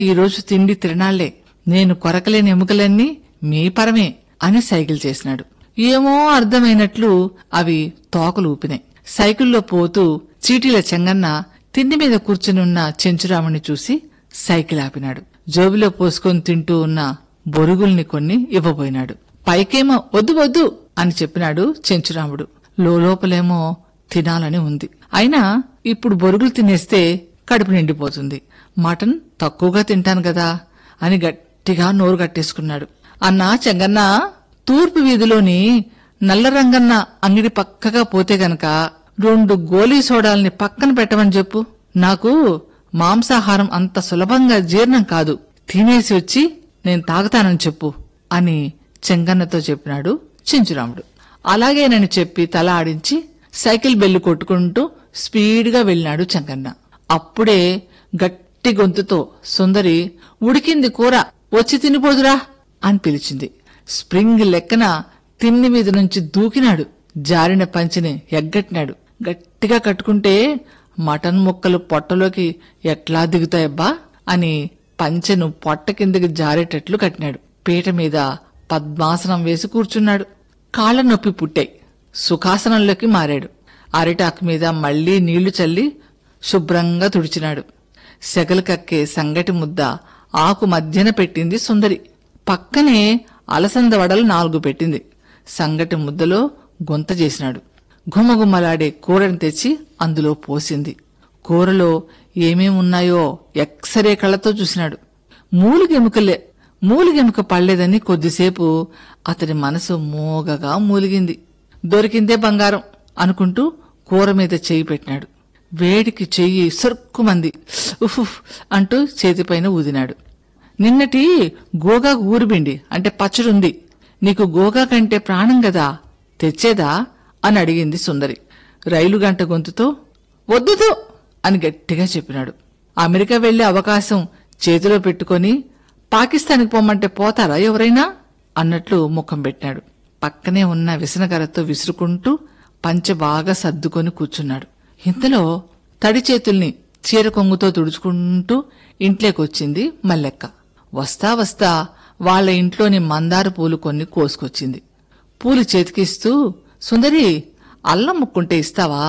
ఈరోజు తిండి తిరణాళ్లే నేను కొరకలేని ఎముకలన్నీ మీ పరమే అని సైకిల్ చేసినాడు ఏమో అర్థమైనట్లు అవి తోకలు ఊపినాయి సైకిల్లో పోతూ చీటీల చెంగన్న తిండి మీద కూర్చుని ఉన్న చెంచురాముని చూసి సైకిల్ ఆపినాడు జోబిలో పోసుకొని తింటూ ఉన్న బొరుగుల్ని కొన్ని ఇవ్వబోయినాడు పైకేమో వద్దు వద్దు అని చెప్పినాడు చెంచురాముడు లోపలేమో తినాలని ఉంది అయినా ఇప్పుడు బొరుగులు తినేస్తే కడుపు నిండిపోతుంది మటన్ తక్కువగా తింటాను కదా అని గట్టిగా నోరు కట్టేసుకున్నాడు అన్నా చెంగన్న తూర్పు వీధిలోని నల్లరంగన్న అంగిడి పక్కగా పోతే గనక రెండు గోలీ సోడాల్ని పక్కన పెట్టమని చెప్పు నాకు మాంసాహారం అంత సులభంగా జీర్ణం కాదు తినేసి వచ్చి నేను తాగుతానని చెప్పు అని చెంగన్నతో చెప్పినాడు చెంచురాముడు అలాగేనని చెప్పి తల ఆడించి సైకిల్ బెల్లు కొట్టుకుంటూ స్పీడ్గా వెళ్ళినాడు చెంగన్న అప్పుడే గట్టి గొంతుతో సుందరి ఉడికింది కూర వచ్చి తినిపోదురా అని పిలిచింది స్ప్రింగ్ లెక్కన తిన్ని మీద నుంచి దూకినాడు జారిన పంచిని ఎగ్గట్టినాడు గట్టిగా కట్టుకుంటే మటన్ ముక్కలు పొట్టలోకి ఎట్లా దిగుతాయబ్బా అని పంచెను పొట్ట కిందకి జారేటట్లు కట్టినాడు పీట మీద పద్మాసనం వేసి కూర్చున్నాడు కాళ్ళ నొప్పి పుట్టాయి సుఖాసనంలోకి మారాడు అరిటాకు మీద మళ్లీ నీళ్లు చల్లి శుభ్రంగా తుడిచినాడు సెగలు కక్కే సంగటి ముద్ద ఆకు మధ్యన పెట్టింది సుందరి పక్కనే అలసంద వడలు నాలుగు పెట్టింది సంగటి ముద్దలో గొంత చేసినాడు గుమగుమలాడే కూరని తెచ్చి అందులో పోసింది కూరలో ఏమేమున్నాయో ఎక్సరే కళ్ళతో చూసినాడు మూలిగెముకలే మూలిగెముక పడలేదని కొద్దిసేపు అతని మనసు మోగగా మూలిగింది దొరికిందే బంగారం అనుకుంటూ కూర మీద చెయ్యి పెట్టినాడు వేడికి చెయ్యి సరుక్కుమంది ఉఫ్ అంటూ చేతిపైన ఊదినాడు నిన్నటి గోగా ఊరిబిండి అంటే పచ్చడుంది నీకు గోగా కంటే ప్రాణం గదా తెచ్చేదా అని అడిగింది సుందరి రైలు గంట గొంతుతో వద్దుదు అని గట్టిగా చెప్పినాడు అమెరికా వెళ్లే అవకాశం చేతిలో పెట్టుకొని పాకిస్తాన్కి పొమ్మంటే పోతారా ఎవరైనా అన్నట్లు ముఖం పెట్టాడు పక్కనే ఉన్న విసనకరతో విసురుకుంటూ పంచె బాగా సర్దుకొని కూర్చున్నాడు ఇంతలో తడి చేతుల్ని చీర కొంగుతో తుడుచుకుంటూ ఇంట్లోకొచ్చింది మల్లెక్క వస్తా వస్తా వాళ్ళ ఇంట్లోని మందార పూలు కొన్ని కోసుకొచ్చింది పూలు చేతికిస్తూ సుందరి అల్లం ముక్కుంటే ఇస్తావా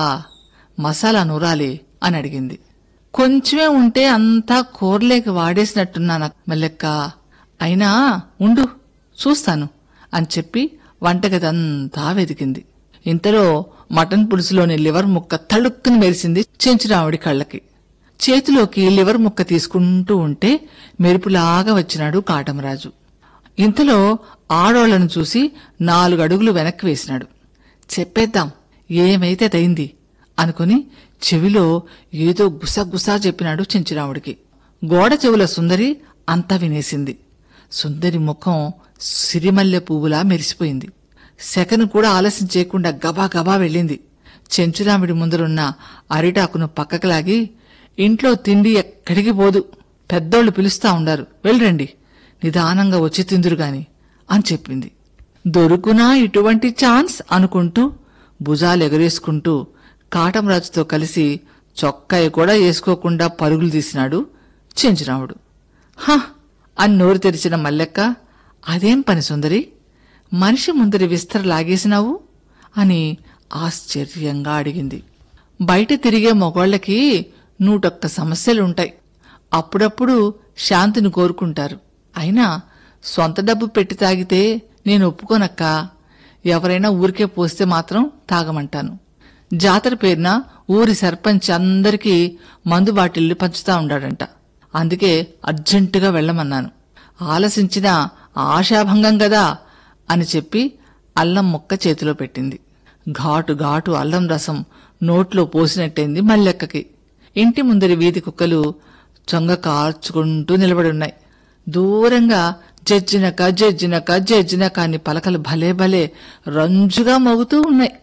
మసాలా నూరాలి అని అడిగింది కొంచెమే ఉంటే అంతా కూరలేక వాడేసినట్టున్నాను మల్లెక్క అయినా ఉండు చూస్తాను అని చెప్పి వంటగదంతా వెతికింది ఇంతలో మటన్ పులుసులోని లివర్ ముక్క తళుక్కుని మెరిసింది చెంచురావుడి కళ్ళకి చేతిలోకి లివర్ ముక్క తీసుకుంటూ ఉంటే మెరుపులాగా వచ్చినాడు కాటమరాజు ఇంతలో ఆడోళ్లను చూసి నాలుగు అడుగులు వెనక్కి వేసినాడు చెప్పేద్దాం ఏమైతే అయింది అనుకుని చెవిలో ఏదో గుసగుసా చెప్పినాడు చెంచురావుడికి గోడ చెవుల సుందరి అంతా వినేసింది సుందరి ముఖం సిరిమల్లె పువ్వులా మెరిసిపోయింది సెకను కూడా ఆలస్యం చేయకుండా గబా గబా వెళ్ళింది చెంచురాముడి ముందరున్న అరిటాకును పక్కకు లాగి ఇంట్లో తిండి ఎక్కడికి పోదు పెద్దోళ్లు పిలుస్తా ఉండారు వెళ్ళరండి నిదానంగా వచ్చి తిందురు గాని అని చెప్పింది దొరుకునా ఇటువంటి ఛాన్స్ అనుకుంటూ భుజాలు ఎగరేసుకుంటూ కాటంరాజుతో కలిసి చొక్కాయి కూడా వేసుకోకుండా పరుగులు తీసినాడు చెంచురాముడు హ అని నోరు తెరిచిన మల్లెక్క అదేం పని సుందరి మనిషి ముందరి విస్తర లాగేసినావు అని ఆశ్చర్యంగా అడిగింది బయట తిరిగే మొగోళ్లకి నూటొక్క సమస్యలుంటాయి అప్పుడప్పుడు శాంతిని కోరుకుంటారు అయినా సొంత డబ్బు పెట్టి తాగితే నేను ఒప్పుకోనక్క ఎవరైనా ఊరికే పోస్తే మాత్రం తాగమంటాను జాతర పేరున ఊరి సర్పంచ్ అందరికీ మందు బాటిళ్లు పంచుతా ఉండాడంట అందుకే అర్జెంటుగా వెళ్ళమన్నాను ఆలసించిన ఆశాభంగం గదా అని చెప్పి అల్లం ముక్క చేతిలో పెట్టింది ఘాటు ఘాటు అల్లం రసం నోట్లో పోసినట్టయింది మల్లెక్కకి ఇంటి ముందరి వీధి కుక్కలు చొంగ కార్చుకుంటూ నిలబడున్నాయి దూరంగా జజ్జినక జజ్జినక జజ్జినక అని పలకలు భలే భలే రంజుగా మోగుతూ ఉన్నాయి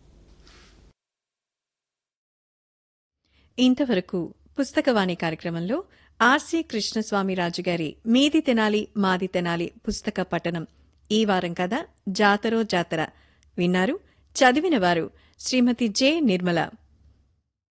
ఇంతవరకు పుస్తకవాణి కార్యక్రమంలో ఆర్సి కృష్ణస్వామి రాజు గారి మీది తెనాలి మాది తెనాలి పుస్తక పఠనం ఈ వారం కథ జాతరో జాతర విన్నారు చదివిన వారు శ్రీమతి జె నిర్మల